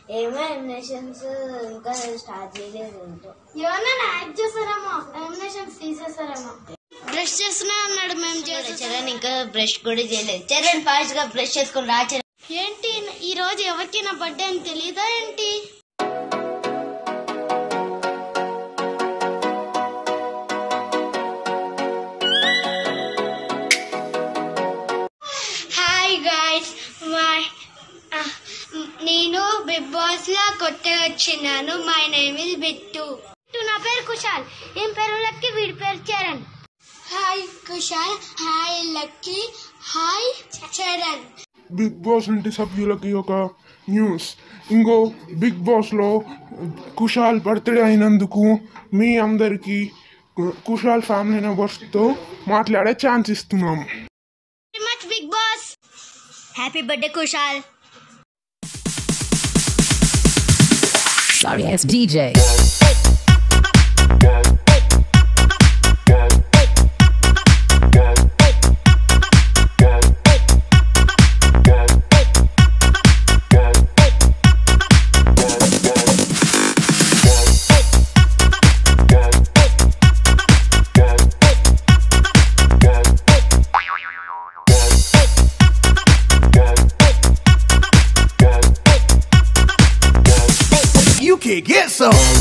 ఏమో ఎలిమినేషన్స్ ఇంకా స్టార్ట్ చేయలేదు ఏంటో ఎవరన్నా యాక్ట్ చేస్తారేమో ఎలిమినేషన్స్ తీసేస్తారేమో బ్రష్ చేస్తున్నా అన్నాడు మేము చేసే చరణ్ ఇంకా బ్రష్ కూడా చేయలేదు చరణ్ ఫాస్ట్ గా బ్రష్ చేసుకుని రా చరణ్ ఏంటి ఈ రోజు ఎవరికి నా బర్త్డే అని తెలీదా ఏంటి హాయ్ గాయ్స్ మై నేను బిగ్ బాస్ లో కొత్తగా వచ్చినాను మై నేమ్ ఇస్ బిట్టు నా పేరు కుషాల్ ఏం పేరు లక్కీ వీడి పేరు Charan hi Kushal hi Lucky hi Charan Bigg Boss ఇంటి సభ్యులకి ఒక న్యూస్ ఇంకో బిగ్ బాస్లో కుషాల్ బర్త్డే అయినందుకు మీ అందరికీ కుషాల్ ఫ్యామిలీ మెంబర్స్తో మాట్లాడే ఛాన్స్ ఇస్తున్నాం much Bigg Boss happy birthday Kushal Sorry, it's DJ. You can get some.